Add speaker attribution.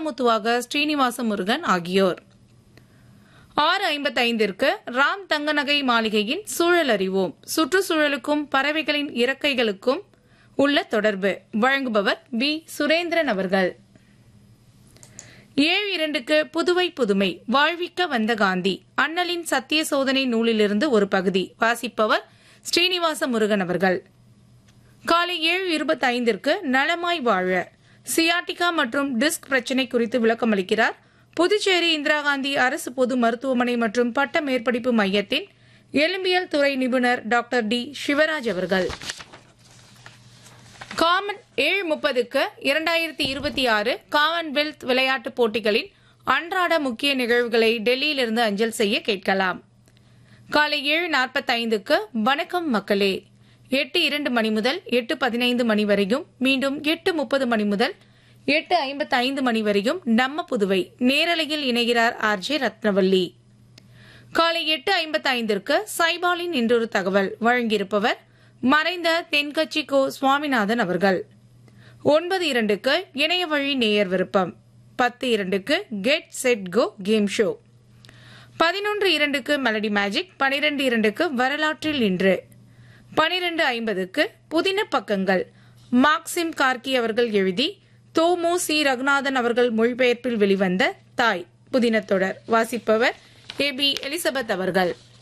Speaker 1: மாடமுத்துவாக ஸ்ரீனிவாச முருகன் ஆகியோர் ஆறு ஐம்பத்தைந்திற்கு ராம் தங்கநகை மாளிகையின் சூழல் அறிவோம் சுற்றுச்சூழலுக்கும் பறவைகளின் இறக்கைகளுக்கும் உள்ள தொடர்பு வழங்குபவர் பி சுரேந்திரன் அவர்கள் ஏழு இரண்டுக்கு புதுவை புதுமை வாழ்விக்க வந்த காந்தி அண்ணலின் சத்திய சோதனை நூலிலிருந்து ஒரு பகுதி வாசிப்பவர் ஸ்ரீனிவாச முருகன் அவர்கள் காலை ஏழு இருபத்தைந்திற்கு நலமாய் வாழ சியாட்டிகா மற்றும் டிஸ்க் பிரச்சினை குறித்து விளக்கம் அளிக்கிறார் புதுச்சேரி இந்திரா காந்தி அரசு பொது மருத்துவமனை மற்றும் பட்ட மேற்படிப்பு மையத்தின் எலும்பியல் துறை நிபுணர் டாக்டர் டி சிவராஜ் அவர்கள் காமன் ஏழு முப்பதுக்கு இரண்டாயிரத்தி இருபத்தி ஆறு காமன்வெல்த் விளையாட்டுப் போட்டிகளின் அன்றாட முக்கிய நிகழ்வுகளை டெல்லியிலிருந்து அஞ்சல் செய்ய கேட்கலாம் காலை ஏழு நாற்பத்தைந்துக்கு வணக்கம் மக்களே எட்டு இரண்டு மணி முதல் எட்டு பதினைந்து மணி வரையும் மீண்டும் எட்டு முப்பது மணி முதல் எட்டு ஐம்பத்தி ஐந்து மணி வரையும் நம்ம புதுவை நேரலையில் இணைகிறார் ஆர் ஜே ரத்னவல்லி காலை எட்டு ஐம்பத்தி ஐந்திற்கு சைபாலின் இன்றொரு தகவல் வழங்கியிருப்பவர் மறைந்த தென்கட்சி கோ சுவாமிநாதன் அவர்கள் ஒன்பது இரண்டுக்கு இணைய வழி நேயர் விருப்பம் பத்து இரண்டுக்கு get set go game show பதினொன்று இரண்டுக்கு மெலடி மேஜிக் பனிரெண்டு இரண்டுக்கு வரலாற்றில் இன்று பனிரெண்டு ஐம்பதுக்கு புதின பக்கங்கள் மார்க்சிம் கார்கி அவர்கள் எழுதி தோமு சி ரகுநாதன் அவர்கள் மொழிபெயர்ப்பில் வெளிவந்த தாய் புதினத்தொடர் வாசிப்பவர் ஏ பி எலிசபெத் அவர்கள்